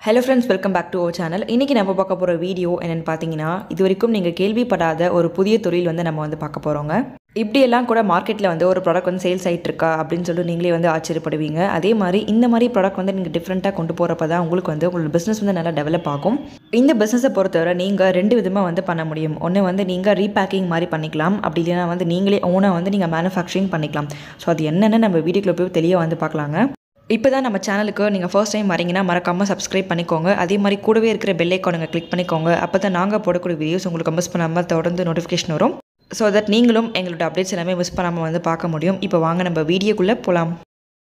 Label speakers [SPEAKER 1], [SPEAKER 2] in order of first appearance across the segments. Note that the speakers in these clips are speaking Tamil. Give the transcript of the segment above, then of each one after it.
[SPEAKER 1] hello friends welcome back to our channel இன்றைக்கி நம்ம பார்க்க போகிற வீடியோ என்னென்னு பார்த்தீங்கன்னா இது வரைக்கும் நீங்கள் கேள்விப்படாத ஒரு புதிய தொழில் வந்து நம்ம வந்து பார்க்க போகிறோங்க இப்படியெல்லாம் கூட மார்க்கெட்டில் வந்து ஒரு ப்ராடக்ட் வந்து சேல்ஸ் ஆகிட்டு இருக்கா அப்படின்னு சொல்லிட்டு நீங்களே வந்து ஆச்சரியப்படுவீங்க அதே மாதிரி இந்த மாதிரி ப்ராடக்ட் வந்து நீங்கள் டிஃப்ரெண்ட்டாக கொண்டு போகிறப்ப தான் உங்களுக்கு வந்து உங்களோட பிஸ்னஸ் வந்து நல்லா டெவலப் ஆகும் இந்த பிஸ்னஸை பொறுத்தவரை நீங்கள் ரெண்டு விதமாக வந்து பண்ண முடியும் ஒன்று வந்து நீங்கள் ரீபேக்கிங் மாதிரி பண்ணிக்கலாம் அப்படி இல்லைன்னா வந்து நீங்களே ஓனாக வந்து நீங்கள் மேனுஃபேக்சரிங் பண்ணிக்கலாம் ஸோ அது என்னென்னு நம்ம வீடியோக்குள்ள போய் தெளிவாக வந்து பார்க்கலாங்க இப்போ தான் நம்ம சேனலுக்கு நீங்கள் ஃபர்ஸ்ட் டைம் வரீங்கன்னா மறக்காமல் சப்ஸ்கிரைப் பண்ணிக்கோங்க அதே மாதிரி கூடவே இருக்கிற பெல் ஐக்கானுங்க கிளிக் பண்ணிக்கோங்க அப்போ தான் நாங்கள் போடக்கூடிய வீடியோஸ் உங்களுக்கு மிஸ் பண்ணாமல் தொடர்ந்து நோட்டிஃபிகேஷன் வரும் ஸோ தட் நீங்களும் எங்களோட அப்டேட்ஸ் எல்லாமே மிஸ் பண்ணாமல் வந்து பார்க்க முடியும் இப்போ வாங்க நம்ம வீடியோக்குள்ளே போகலாம்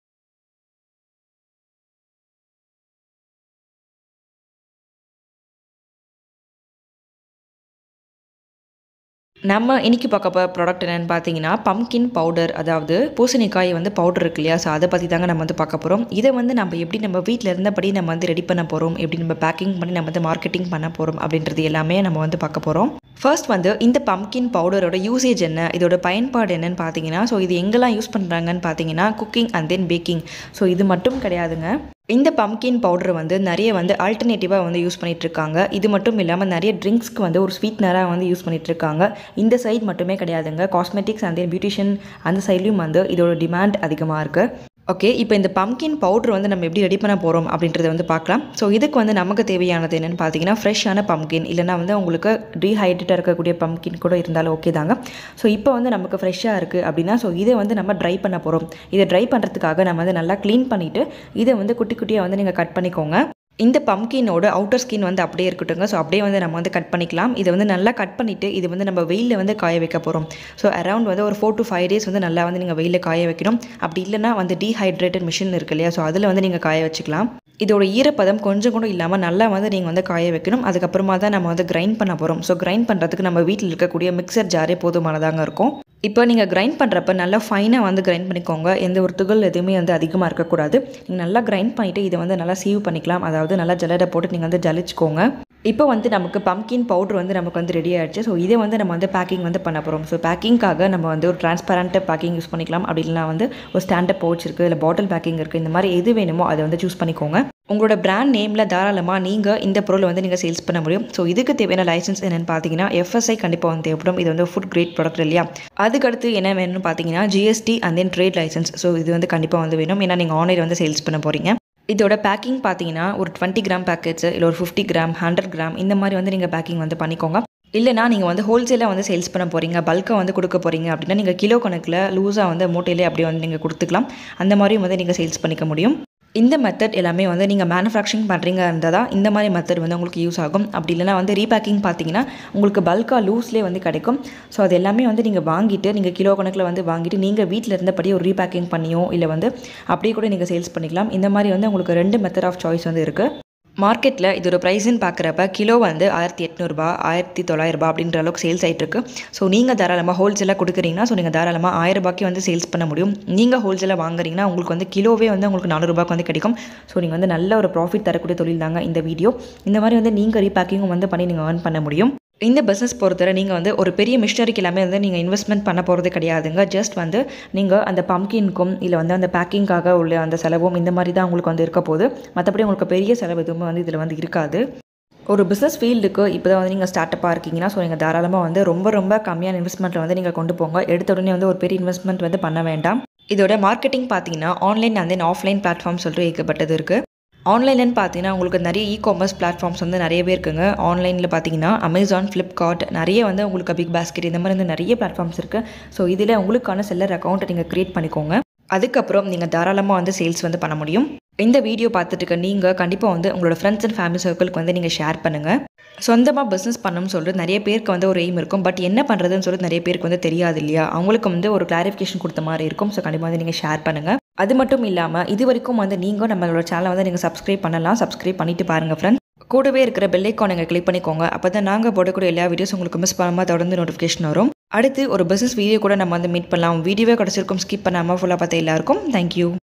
[SPEAKER 1] நம்ம இன்னைக்கு பார்க்க போகிற ப்ராடக்ட் என்னென்னு பார்த்தீங்கன்னா பம்கின் பவுடர் அதாவது பூசணிக்காய் வந்து பவுடர் இருக்கு இல்லையா ஸோ அதை பற்றி தாங்க நம்ம வந்து பார்க்க போகிறோம் இதை வந்து நம்ம எப்படி நம்ம வீட்டில் இருந்தபடி நம்ம வந்து ரெடி பண்ண போகிறோம் எப்படி நம்ம பேக்கிங் பண்ணி நம்ம வந்து மார்க்கெட்டிங் பண்ண போகிறோம் அப்படின்றது எல்லாமே நம்ம வந்து பார்க்க போகிறோம் ஃபர்ஸ்ட் வந்து இந்த பம்கின் பவுடரோட யூசேஜ் என்ன இதோட பயன்பாடு என்னன்னு பார்த்தீங்கன்னா ஸோ இது எங்கெல்லாம் யூஸ் பண்ணுறாங்கன்னு பார்த்தீங்கன்னா cooking and then baking so இது மட்டும் கிடையாதுங்க இந்த பம்கின் பவுடர் வந்து நிறைய வந்து ஆல்டர்னேட்டிவாக வந்து யூஸ் பண்ணிட்டு இருக்காங்க இது மட்டும் இல்லாமல் நிறைய ட்ரிங்க்ஸ்க்கு வந்து ஒரு ஸ்வீட்னராக வந்து யூஸ் பண்ணிட்டு இருக்காங்க இந்த சைட் மட்டுமே கிடையாதுங்க காஸ்மெட்டிக்ஸ் அண்ட் தென் பியூட்டிஷியன் அந்த சைட்லையும் வந்து இதோட டிமாண்ட் அதிகமாக இருக்குது ஓகே இப்போ இந்த பம்கின் பவுடர் வந்து நம்ம எப்படி ரெடி பண்ண போகிறோம் அப்படின்றத வந்து பார்க்கலாம் ஸோ இதுக்கு வந்து நமக்கு தேவையானது என்னென்னு பார்த்தீங்கன்னா ஃப்ரெஷ்ஷான பம்கின் இல்லைனா வந்து உங்களுக்கு டீஹைட்ரேட்டாக இருக்கக்கூடிய பம்கின் கூட இருந்தாலும் ஓகே தாங்க ஸோ இப்போ வந்து நமக்கு ஃப்ரெஷ்ஷாக இருக்குது அப்படின்னா ஸோ இதை வந்து நம்ம ட்ரை பண்ண போகிறோம் இதை ட்ரை பண்ணுறதுக்காக நம்ம வந்து நல்லா க்ளீன் பண்ணிவிட்டு இதை வந்து குட்டி குட்டியாக வந்து நீங்கள் கட் பண்ணிக்கோங்க இந்த பம்கினோட அவுட்டர் ஸ்கின் வந்து அப்படியே இருக்கட்டுங்க ஸோ அப்படியே வந்து நம்ம வந்து கட் பண்ணிக்கலாம் இதை வந்து நல்லா கட் பண்ணிவிட்டு இது வந்து நம்ம வெயிலில் வந்து காய வைக்க போகிறோம் ஸோ அரௌண்ட் வந்து ஒரு ஃபோர் டு ஃபைவ் டேஸ் வந்து நல்லா வந்து நீங்கள் வெயிலில் காய வைக்கணும் அப்படி இல்லைனா வந்து டீஹைட்ரேட்டட் மிஷின் இருக்கு இல்லையா ஸோ அதில் வந்து நீங்கள் காய வச்சுக்கலாம் இதோட ஈரப்பதம் கொஞ்சம் கூட இல்லாமல் நல்லா வந்து நீங்கள் வந்து காய வைக்கணும் அதுக்கப்புறமா தான் நம்ம வந்து கிரைண்ட் பண்ண போகிறோம் ஸோ கிரைண்ட் பண்ணுறதுக்கு நம்ம வீட்டில் இருக்கக்கூடிய மிக்சர் ஜாரே போதுமானதாங்க இருக்கும் இப்போ நீங்கள் கிரைண்ட் பண்ணுறப்ப நல்லா ஃபைனாக வந்து கிரைண்ட் பண்ணிக்கோங்க எந்த ஒரு துகள் எதுவுமே வந்து அதிகமாக இருக்கக்கூடாது நீங்கள் நல்லா கிரைண்ட் பண்ணிவிட்டு இதை வந்து நல்லா சீவ் பண்ணிக்கலாம் அதாவது நல்லா ஜல்லடை போட்டு நீங்கள் வந்து ஜலிச்சுக்கோங்க இப்போ வந்து நமக்கு பம்கின் பவுடர் வந்து நமக்கு வந்து ரெடி ஆகிடுச்சு ஸோ இதை வந்து நம்ம வந்து பேக்கிங் வந்து பண்ண போகிறோம் ஸோ பேக்கிங்காக நம்ம வந்து ஒரு டிரான்ஸ்பரண்ட் பேக்கிங் யூஸ் பண்ணிக்கலாம் அப்படி இல்லைனா வந்து ஒரு ஸ்டாண்டப் பவுச் இருக்குது இல்லை பாட்டில் பேக்கிங் இருக்குது இந்த மாதிரி எது வேணுமோ அதை வந்து சூஸ் பண்ணிக்கோங்க உங்களோட பிராண்ட் நேமில் தாராளமாக நீங்கள் இந்த பொருளை வந்து நீங்கள் சேல்ஸ் பண்ண முடியும் ஸோ இதுக்கு தேவையான லைசன்ஸ் என்னென்னு பார்த்தீங்கன்னா எஃப்எஸ்ஐ கண்டிப்பாக வந்து தேவைப்படும் இது வந்து ஃபுட் கிரேட் ப்ராடக்ட் இல்லையா அதுக்கடுத்து என்ன வேணும்னு பார்த்தீங்கன்னா GST and then trade licence so இது வந்து கண்டிப்பாக வந்து வேணும் ஏன்னா நீங்கள் ஆன்லைன் வந்து சேல்ஸ் பண்ண போகிறீங்க இதோட பேக்கிங் பார்த்தீங்கன்னா ஒரு டுவெண்ட்டி கிராம் பேக்கெட்ஸ் இல்லை ஒரு ஃபிஃப்டி கிராம் ஹண்ட்ரட் கிராம் இந்த மாதிரி வந்து நீங்கள் பேக்கிங் வந்து பண்ணிக்கோங்க இல்லைனா நீங்கள் வந்து ஹோல்சேலாக வந்து சேல்ஸ் பண்ண போகிறீங்க பல்காக வந்து கொடுக்க போகிறீங்க அப்படின்னா நீங்கள் கிலோ கணக்கில் லூஸாக வந்து மூட்டையிலே அப்படியே வந்து நீங்கள் கொடுத்துக்கலாம் அந்த மாதிரியும் வந்து நீங்கள் சேல்ஸ் பண்ணிக்க முடியும் இந்த மெத்தட் எல்லாமே வந்து நீங்கள் மேனுஃபேக்சரிங் பண்ணுறீங்க இருந்தால் தான் இந்த மாதிரி மெத்தட் வந்து உங்களுக்கு யூஸ் ஆகும் அப்படி இல்லைனா வந்து ரீபேக்கிங் பார்த்தீங்கன்னா உங்களுக்கு பல்காக லூஸ்லேயே வந்து கிடைக்கும் ஸோ அது எல்லாமே வந்து நீங்கள் வாங்கிட்டு நீங்கள் கிலோ கணக்கில் வந்து வாங்கிட்டு நீங்கள் வீட்டில் இருந்தபடி ஒரு ரீபேக்கிங் பண்ணியோ இல்லை வந்து அப்படியே கூட நீங்கள் சேல்ஸ் பண்ணிக்கலாம் இந்த மாதிரி வந்து உங்களுக்கு ரெண்டு மெத்தட் ஆஃப் சாய்ஸ் வந்து இருக்குது மார்க்கெட்டில் இதோட ப்ரைஸ்ன்னு பார்க்குறப்ப கிலோ வந்து ஆயிரத்தி எட்நூறுபா ஆயிரத்தி தொள்ளாயிரரூபா அப்படின்ற அளவுக்கு சேல்ஸ் ஆகிட்டுருக்கு ஸோ நீங்கள் தாராளமாக ஹோல்சேலாக கொடுக்குறீங்கன்னா ஸோ நீங்கள் தாராளமாக ஆயிரம் ரூபாய்க்கு வந்து சேல்ஸ் பண்ண முடியும் நீங்கள் ஹோல்சேலாக வாங்குறீங்கன்னா உங்களுக்கு வந்து கிலோவே வந்து உங்களுக்கு நானூறுபாய்க்கு வந்து கிடைக்கும் ஸோ நீங்கள் வந்து நல்ல ஒரு ப்ராஃபிட் தரக்கூடிய தொழில் தாங்க இந்த வீடியோ இந்த மாதிரி வந்து நீங்கள் ரீபேக்கிங்கும் வந்து பண்ணி நீங்கள் ஏர்ன் பண்ண முடியும் இந்த பிஸ்னஸ் பொறுத்தவரை நீங்கள் வந்து ஒரு பெரிய மிஷினரிக்கு எல்லாமே வந்து நீங்கள் இன்வெஸ்ட்மெண்ட் பண்ண போகிறது கிடையாதுங்க ஜஸ்ட் வந்து நீங்கள் அந்த பம்கின்க்கும் இல்லை வந்து அந்த பேக்கிங்காக உள்ள அந்த செலவும் இந்த மாதிரி தான் உங்களுக்கு வந்து இருக்க போகுது மற்றபடி உங்களுக்கு பெரிய செலவு எதுவுமே வந்து இதில் வந்து இருக்காது ஒரு பிஸ்னஸ் ஃபீல்டுக்கு இப்போ தான் வந்து நீங்கள் ஸ்டார்ட் அப்பாக இருக்கீங்கன்னா ஸோ நீங்கள் தாராளமாக வந்து ரொம்ப ரொம்ப கம்மியான இன்வெஸ்ட்மெண்ட்டில் வந்து நீங்கள் கொண்டு போங்க எடுத்த உடனே வந்து ஒரு பெரிய இன்வெஸ்ட்மெண்ட் வந்து பண்ண வேண்டாம் இதோட மார்க்கெட்டிங் பார்த்தீங்கன்னா online and then offline platform சொல்லிட்டு ஏற்கப்பட்டது இருக்குது ஆன்லைன்லன்னு பார்த்தீங்கன்னா உங்களுக்கு நிறைய இ காமர்ஸ் பிளாட்ஃபார்ம்ஸ் வந்து நிறையவே இருக்குங்க ஆன்லைனில் பார்த்தீங்கன்னா அமேசான் ஃப்ளிப்கார்ட் நிறைய வந்து உங்களுக்கு பிக் பாஸ்கெட் இந்த மாதிரி வந்து நிறைய பிளாட்ஃபார்ம்ஸ் இருக்குது ஸோ இதில் உங்களுக்கான செல்லர் அக்கௌண்ட்டை நீங்கள் க்ரியேட் பண்ணிக்கோங்க அதுக்கப்புறம் நீங்கள் தாராளமாக வந்து சேல்ஸ் வந்து பண்ண முடியும் இந்த வீடியோ பார்த்துட்டு இருக்க நீங்கள் கண்டிப்பாக வந்து உங்களோட ஃப்ரெண்ட்ஸ் அண்ட் ஃபேமிலி சர்க்கிளுக்கு வந்து நீங்கள் ஷேர் பண்ணுங்கள் சொந்தமாக பிஸ்னஸ் பண்ணணும்னு சொல்லிட்டு நிறைய பேருக்கு வந்து ஒரு எய்ம் இருக்கும் பட் என்ன பண்ணுறதுன்னு சொல்லிட்டு நிறைய பேருக்கு வந்து தெரியாது இல்லையா அவங்களுக்கு வந்து ஒரு கிளாரிஃபிகேஷன் கொடுத்த மாதிரி இருக்கும் ஸோ கண்டிப்பாக வந்து நீங்கள் ஷேர் பண்ணுங்கள் அது மட்டும் இல்லாமல் இது வரைக்கும் வந்து நீங்கள் நம்மளோட சேனலை வந்து நீங்கள் சப்ஸ்கிரைப் பண்ணலாம் சப்ஸ்கிரைப் பண்ணிட்டு பாருங்கள் ஃப்ரெண்ட்ஸ் கூடவே இருக்கிற பெல்லைக்கான் நீங்கள் கிளிக் பண்ணிக்கோங்க அப்போ தான் நாங்கள் போடக்கூடிய எல்லா வீடியோஸ் உங்களுக்கு மிஸ் பண்ணாமல் தொடர்ந்து நோட்டிஃபிகேஷன் வரும் அடுத்து ஒரு பிஸ்னஸ் வீடியோ கூட நம்ம வந்து மீட் பண்ணலாம் வீடியோவே கிடச்சிருக்கும் ஸ்கிப் பண்ணாமல் ஃபுல்லாக பார்த்த எல்லாருக்கும் தேங்க்யூ